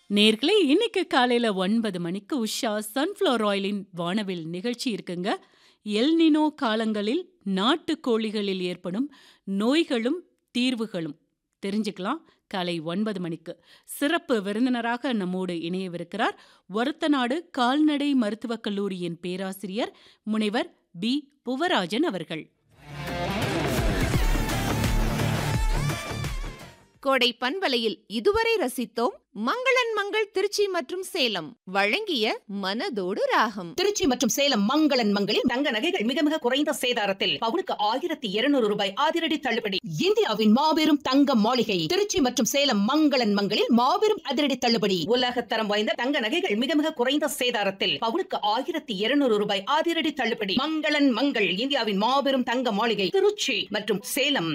நேர்களே இன்னைக்கு காலையில ஒன்பது மணிக்கு உஷா சன்ஃப்ளவர் ஆயிலின் வானவில் நிகழ்ச்சி இருக்குங்க எல்னினோ காலங்களில் நாட்டுக்கோழிகளில் ஏற்படும் நோய்களும் தீர்வுகளும் தெரிஞ்சுக்கலாம் காலை ஒன்பது மணிக்கு சிறப்பு விருந்தினராக நம்மோடு இணையவிருக்கிறார் ஒரத்தநாடு கால்நடை மருத்துவக் கல்லூரியின் பேராசிரியர் முனைவர் பி புவராஜன் அவர்கள் கோடை பண்பலையில் இதுவரை ரசித்தோம் மங்களன் மங்கள் திருச்சி மற்றும் சேலம் வழங்கிய மனதோடு ராகம் திருச்சி மற்றும் சேலம் மங்களன் மங்களில் தங்க நகைகள் மிக மிக குறைந்த சேதாரத்தில் பவுனுக்கு ஆயிரத்தி இருநூறு ரூபாய் அதிரடி தள்ளுபடி இந்தியாவின் மாபெரும் தங்க மாளிகை திருச்சி மற்றும் சேலம் மங்களன் மங்களில் மாபெரும் அதிரடி தள்ளுபடி உலகத்தரம் வாய்ந்த தங்க நகைகள் மிக மிக குறைந்த சேதாரத்தில் பவுனுக்கு ஆயிரத்தி இருநூறு ரூபாய் அதிரடி தள்ளுபடி மங்களன் மங்கள் இந்தியாவின் மாபெரும் தங்க மாளிகை திருச்சி மற்றும் சேலம்